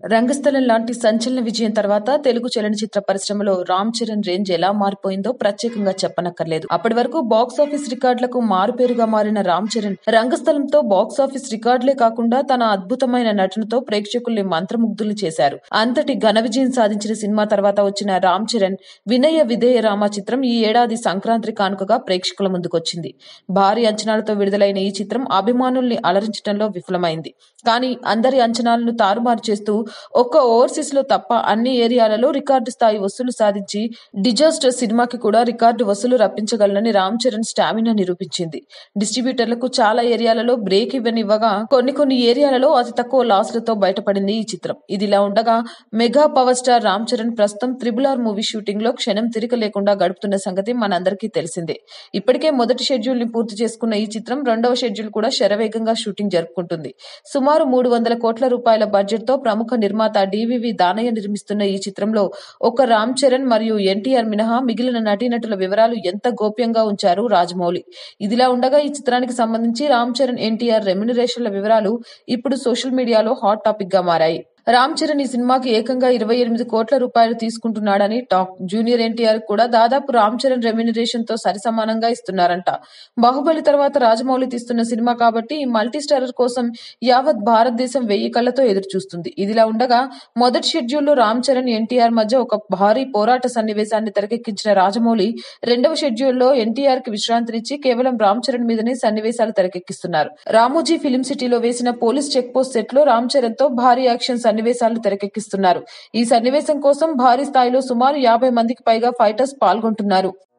రంగస్థలం లాంటి సంచలన విజయం తర్వాత తెలుగు చలనచిత్ర పరిశ్రమలో రామ్ చరణ్ రేంజ్ ఎలా మారిపోయిందో ప్రత్యేకంగా చెప్పనక్కర్లేదు అప్పటి వరకు బాక్స్ ఆఫీస్ రికార్డులకు మారుపేరుగా మారిన రామ్ చరణ్ రంగస్థలంతో బాక్స్ ఆఫీస్ రికార్డులే కాకుండా తన అద్భుతమైన నటనతో ప్రేక్షకుల్ని మంత్రముగ్ధుల్ని చేశారు అంతటి ఘన విజయం సాధించిన సినిమా తర్వాత వచ్చిన రామ్ చరణ్ వినయ విధేయ రామ చిత్రం ఈ ఏడాది సంక్రాంతి కానుకగా ప్రేక్షకుల ముందుకొచ్చింది భారీ అంచనాలతో విడుదలైన ఈ చిత్రం అభిమానుల్ని అలరించడంలో విఫలమైంది కానీ అందరి అంచనాలను తారుమారు చేస్తూ ఒక్క ఓవర్సీస్ లో తప్ప అన్ని ఏరియాలలో రికార్డు స్థాయి వసూలు సాధించి డిజాస్టర్ సినిమాకి కూడా రికార్డు వసూలు రప్పించగలనని రామ్ చరణ్ స్టామినా నిరూపించింది డిస్ట్రిబ్యూటర్లకు చాలా ఏరియాలలో బ్రేక్ ఇవ్వనివ్వగా కొన్ని కొన్ని ఏరియాలలో అతి తక్కువ లాస్లతో బయటపడింది ఈ చిత్రం ఇదిలా ఉండగా mega power star Ram Charan ప్రస్తుతం త్రిబుల్ ఆర్ మూవీ షూటింగ్ లో క్షణం తిరిక లేకుండా గడుపుతున్న సంగతి మనందరికీ తెలిసిందే ఇప్పటికే మొదటి షెడ్యూల్ ని పూర్తి చేసుకున్న ఈ చిత్రం రెండవ షెడ్యూల్ కూడా శరవేగంగా షూటింగ్ జరుపుకుంటుంది సుమారు మూడు వందల కోట్ల రూపాయల బడ్జెట్ తో ప్రముఖ నిర్మాత డివివి దానయ్య నిర్మిస్తున్న ఈ చిత్రంలో ఒక రామ్ చరణ్ మరియు ఎన్టీఆర్ మినహా మిగిలిన నటీనటుల వివరాలు ఎంత గోప్యంగా ఉంచారు రాజమౌళి ఇదిలా ఉండగా ఈ చిత్రానికి సంబంధించి రామ్ చరణ్ ఎన్టీఆర్ రెమ్యునరేషన్ల వివరాలు ఇప్పుడు సోషల్ మీడియాలో హాట్ టాపిక్ గా మారాయి రామ్ చరణ్ ఈ సినిమాకి ఏకంగా ఇరవై ఎనిమిది కోట్ల రూపాయలు తీసుకుంటున్నాడని టాక్ జూనియర్ ఎన్టీఆర్ కూడా దాదాపు రామ్ చరణ్ రెమ్యునరేషన్ తో సరిసమానంగా ఇస్తున్నారంట బాహుబలి తర్వాత రాజమౌళి తీస్తున్న సినిమా కాబట్టి ఈ మల్టీ స్టారర్ కోసం యావత్ భారతదేశం వెయ్యి కళ్లతో ఎదురు చూస్తుంది ఇదిలా ఉండగా మొదటి షెడ్యూల్లో రామ్ చరణ్ ఎన్టీఆర్ మధ్య ఒక భారీ పోరాట సన్నివేశాన్ని తెరకెక్కించిన రాజమౌళి రెండవ షెడ్యూల్లో ఎన్టీఆర్ కి విశ్రాంతినిచ్చి కేవలం రామ్ చరణ్ మీదనే సన్నివేశాలు తెరకెక్కిస్తున్నారు రామోజీ ఫిలిం సిటీలో వేసిన పోలీస్ చెక్ పోస్ట్ సెట్ లో రామ్ చరణ్ తో భారీ యాక్షన్ సన్నివేశాలు తెరకెక్కిస్తున్నారు ఈ సన్నివేశం కోసం భారీ స్థాయిలో సుమారు యాభై మందికి పైగా ఫైటర్స్ పాల్గొంటున్నారు